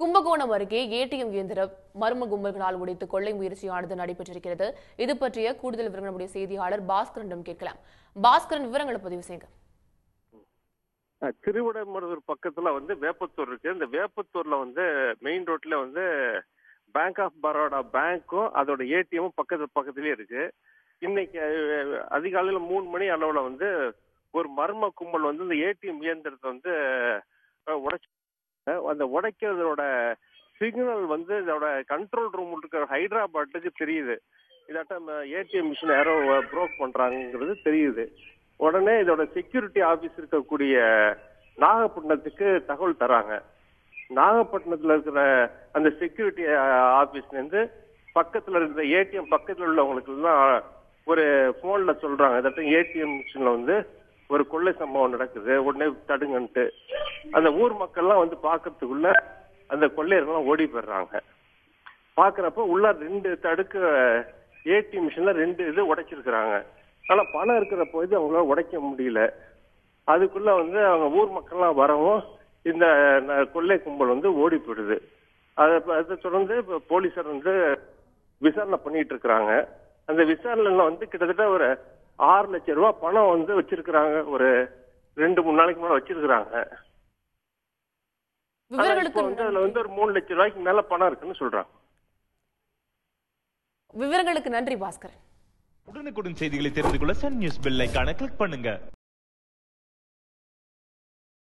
கும்பகோணம் அருகே ஏடிஎம் இயந்திரம் மர்ம கும்பல்களால் உடைத்து கொள்ளை முயற்சியானது நடைபெற்றிருக்கிறது இது பற்றிய கூடுதல் விவரங்கள் நம்முடைய செய்தியாளர் பாஸ்கரனிடம் கேட்கலாம் பாஸ்கரன் விவரங்களை பதிவு செய்யுங்க அஹ் திருவிடைமருதூர் பக்கத்துல வந்து வேப்பத்தூர் இருக்கு இந்த வேப்பத்தூர்ல வந்து மெயின் ரோட்ல வந்து பேங்க் ஆஃப் பரோடா பேங்க்கும் அதோட ஏடிஎம்மும் பக்கத்து பக்கத்துலயே இருக்கு இன்னைக்கு அஹ், அதிகாலையில மூணு மணி அளவுல வந்து ஒரு மர்ம கும்பல் வந்து இந்த ஏடிஎம் இயந்திரத்தை வந்து உடைச்சு அந்த உடைக்கிறதோட சிக்னல் வந்து இதோட கண்ட்ரோல் ரூம் இருக்கிற ஹைதராபாத்துக்கு தெரியுது இதாட்டம் ஏடிஎம் மிஷின் யாரோ ப்ரோக் பண்றாங்கிறது தெரியுது உடனே இதோட செக்யூரிட்டி ஆபீஸ் இருக்கக்கூடிய நாகப்பட்டினத்துக்கு தகவல் தராங்க நாகப்பட்டினத்துல இருக்கிற அந்த செக்யூரிட்டி ஆபீஸ்ல இருந்து பக்கத்துல இருக்கிற ஏடிஎம் பக்கத்துல உள்ளவங்களுக்கு எல்லாம் ஒரு போன்ல சொல்றாங்க இதாட்டம் ஏடிஎம் மிஷின்ல வந்து ஒரு கொள்ளை சம்பவம் நடக்குது உடனே தடுங்கன்ட்டு அந்த ஊர் மக்கள்லாம் வந்து பாக்குறதுக்குள்ள அந்த கொள்ளையர்கள்லாம் ஓடி போயிடுறாங்க பாக்குறப்ப உள்ள ரெண்டு தடுக்க ஏடிஎம் மிஷின்ல ரெண்டு இது உடைச்சிருக்கிறாங்க ஆனா பணம் இருக்கிற போது அவங்களால உடைக்க முடியல அதுக்குள்ள வந்து அவங்க ஊர் மக்கள்லாம் வரவும் இந்த ந- கொள்ளை கும்பல் வந்து ஓடி போயிடுது அதை ப- அதை தொடர்ந்து இப்ப போலீசார் வந்து விசாரணை பண்ணிட்டு இருக்கிறாங்க அந்த விசாரணைல வந்து கிட்டத்தட்ட ஒரு ஆறு லட்சம் ரூபாய் பணம் வந்து வச்சிருக்கிறாங்க ஒரு ரெண்டு மூணு நாளைக்கு மேல வச்சிருக்கிறாங்க ஆனா இப்போ விவரங்களுக்கு வந்து அதுல வந்து ஒரு மூணு லட்சம் ரூபாய்க்கு மேல பணம் இருக்குன்னு சொல்றாங்க விவரங்களுக்கு நன்றி பாஸ்கரன் உடனுக்குடன் செய்திகளை தெரிந்து கொள்ள சன் நியூஸ் பெல் ஐகானை கிளிக் பண்ணுங்க